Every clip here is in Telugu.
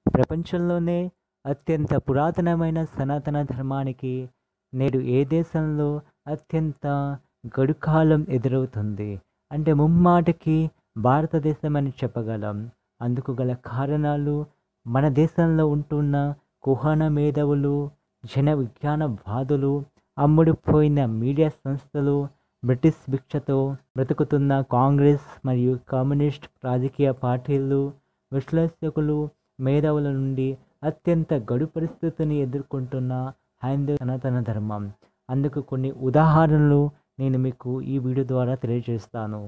ప్రపంచంలోనే అత్యంత పురాతనమైన సనాతన ధర్మానికి నేడు ఏ దేశంలో అత్యంత గడుకాలం ఎదురవుతుంది అంటే ముమ్మాటికి భారతదేశం అని చెప్పగలం అందుకు గల కారణాలు మన దేశంలో ఉంటున్న కుహన మేధావులు జన విజ్ఞాన వాదులు అమ్ముడుపోయిన మీడియా సంస్థలు బ్రిటిష్ భిక్షతో బ్రతుకుతున్న కాంగ్రెస్ మరియు కమ్యూనిస్ట్ రాజకీయ పార్టీలు విశ్లేషకులు మేధావుల నుండి అత్యంత గడు పరిస్థితిని ఎదుర్కొంటున్న హైందవ సనాతన ధర్మం అందుకు కొన్ని ఉదాహరణలు నేను మీకు ఈ వీడియో ద్వారా తెలియజేస్తాను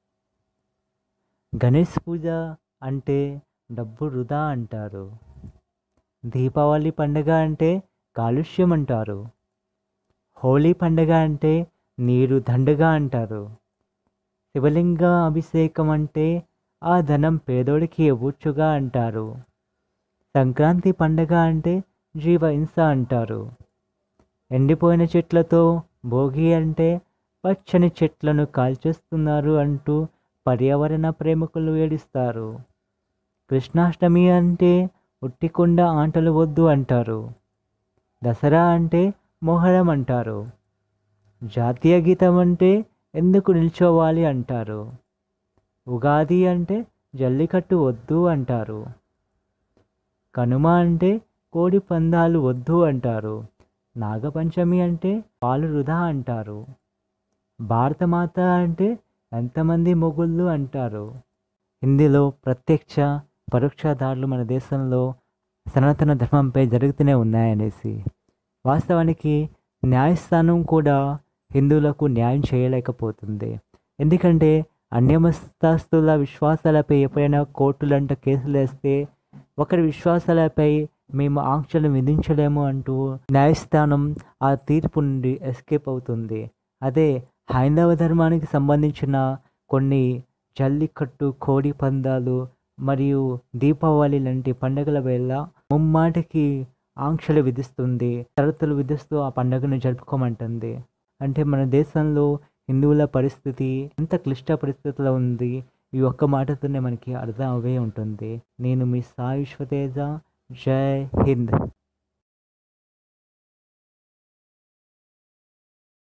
గణేష్ పూజ అంటే డబ్బు వృధా అంటారు దీపావళి పండగ అంటే కాలుష్యం అంటారు హోలీ పండగ అంటే నీరు దండగా అంటారు శివలింగ అభిషేకం అంటే ఆ ధనం పేదోడికి ఇవ్వచ్చుగా అంటారు సంక్రాంతి పండగ అంటే జీవ హింస అంటారు ఎండిపోయిన చెట్లతో భోగి అంటే పచ్చని చెట్లను కాల్చేస్తున్నారు అంటూ పర్యావరణ ప్రేమికులు ఏడుస్తారు కృష్ణాష్టమి అంటే ఉట్టికొండ ఆటలు వద్దు అంటారు దసరా అంటే మొహరం అంటారు జాతీయ గీతం అంటే ఎందుకు నిల్చోవాలి అంటారు ఉగాది అంటే జల్లికట్టు వద్దు అంటారు కనుమ అంటే కోడి పందాలు వద్దు అంటారు నాగపంచమి అంటే పాలు వృధా అంటారు భారతమాత అంటే ఎంతమంది మొగుళ్ళు అంటారు హిందీలో ప్రత్యక్ష పరోక్ష దాడులు మన దేశంలో సనాతన ధర్మంపై జరుగుతూనే ఉన్నాయనేసి వాస్తవానికి న్యాయస్థానం కూడా హిందువులకు న్యాయం చేయలేకపోతుంది ఎందుకంటే అన్యమస్తస్తుల విశ్వాసాలపై ఎప్పుడైనా కోర్టులంట కేసులు వేస్తే ఒకరి విశ్వాసాలపై మేము ఆంక్షలు విధించలేము అంటూ న్యాయస్థానం ఆ తీర్పు నుండి ఎస్కేప్ అవుతుంది అదే హైందవ ధర్మానికి సంబంధించిన కొన్ని జల్లికట్టు కోడి పందాలు మరియు దీపావళి లాంటి పండుగల వేళ ముమ్మాటికి ఆంక్షలు విధిస్తుంది షరతులు విధిస్తూ ఆ పండుగను జరుపుకోమంటుంది అంటే మన దేశంలో హిందువుల పరిస్థితి ఎంత క్లిష్ట పరిస్థితిలో ఉంది ఈ ఒక్క మాటతోనే మనకి అర్థం అవే ఉంటుంది నేను మీ సాయి విశ్వతేజ జై హింద్